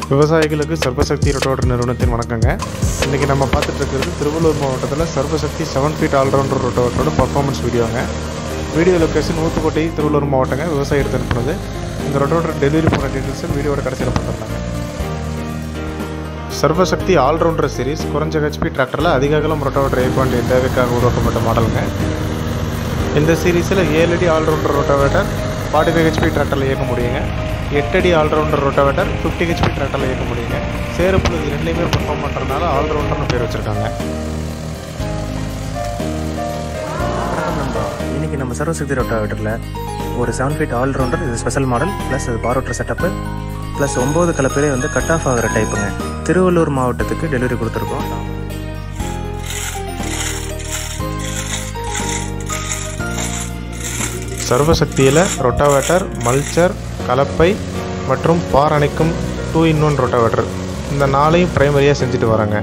விவசாயிகளுக்கு சர்வசக்தி ரொட்டோவேட்டர் நிறுவனத்தின் வணக்கங்க இன்றைக்கி நம்ம பார்த்துட்டு இருக்கிறது திருவள்ளூர் மாவட்டத்தில் சர்வசக்தி செவன் ஃபீட் ஆல்ரவுண்டர் ரொட்டோவேட்டரோட பர்ஃபார்மன்ஸ் வீடியோங்க வீடியோ லொக்கேஷன் ஊத்துக்கோட்டை திருவள்ளூர் மாவட்டங்க விவசாயி எடுத்து அனுப்புனது இந்த ரொட்டோவேட்டர் டெலிவரி போன டீட்டெயில்ஸ் வீடியோட கடைசியில் போட்டிருந்தாங்க சர்வசக்தி ஆல்ரவுண்டர் சீரிஸ் குறைஞ்ச ஹெச்பி டிராக்டரில் அதிக அகலம் ரொட்டோவேட்டர் எயிட் பாயிண்ட் தேவைக்காக உருவாக்கப்பட்ட மாடலுங்க இந்த சீரீஸில் ஏழு அடி all rounder rotavator forty five HP டிராக்டரில் இயக்க முடியுங்க எட்டு அடி ஆல்ரவுண்டர் ரொட்டோவேட்டர் ஃபிஃப்டி ஹெச்பி டிராக்டரில் இயக்க முடியுங்க சேருப்புழு இது ரெண்டுலேயுமே பெர்ஃபார்ம் பண்ணுறதுனால ஆல்ரவுண்டர்னு பேர் வச்சுருக்காங்க வணக்கம் நண்பா இன்னைக்கு நம்ம சர்வசக்தி ரொட்டாவேட்டரில் ஒரு செவன் ஃபீட் ஆல்ரவுண்டர் இது ஸ்பெஷல் மாடல் ப்ளஸ் இது பாரோட்டர் செட்டப்பு ப்ளஸ் ஒம்பது கலப்பேரே வந்து கட் ஆஃப் ஆகிற டைப்புங்க திருவள்ளூர் மாவட்டத்துக்கு டெலிவரி கொடுத்துருக்கோம் சர்வசக்தியில் ரொட்டாவேட்டர் மல்ச்சர் கலப்பை மற்றும் பார் அணைக்கும் டூ இன் ஒன் ரொட்டாவேட்டர் இந்த நாளையும் பிரைமரியாக செஞ்சுட்டு வராங்க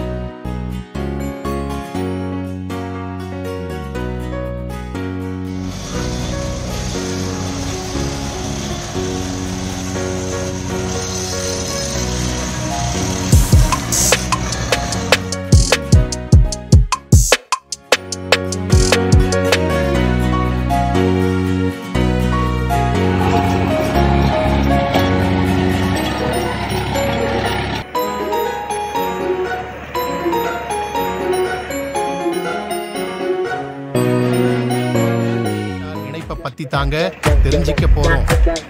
இணைப்பை பத்தி தாங்க தெரிஞ்சுக்க போறோம்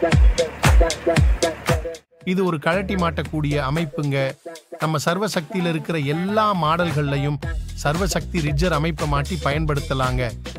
இது ஒரு கழட்டி மாட்டக்கூடிய அமைப்புங்க நம்ம சர்வசக்தியில இருக்கிற எல்லா மாடல்கள்லையும் சர்வசக்தி ரிஜர் அமைப்பை மாட்டி பயன்படுத்தலாங்க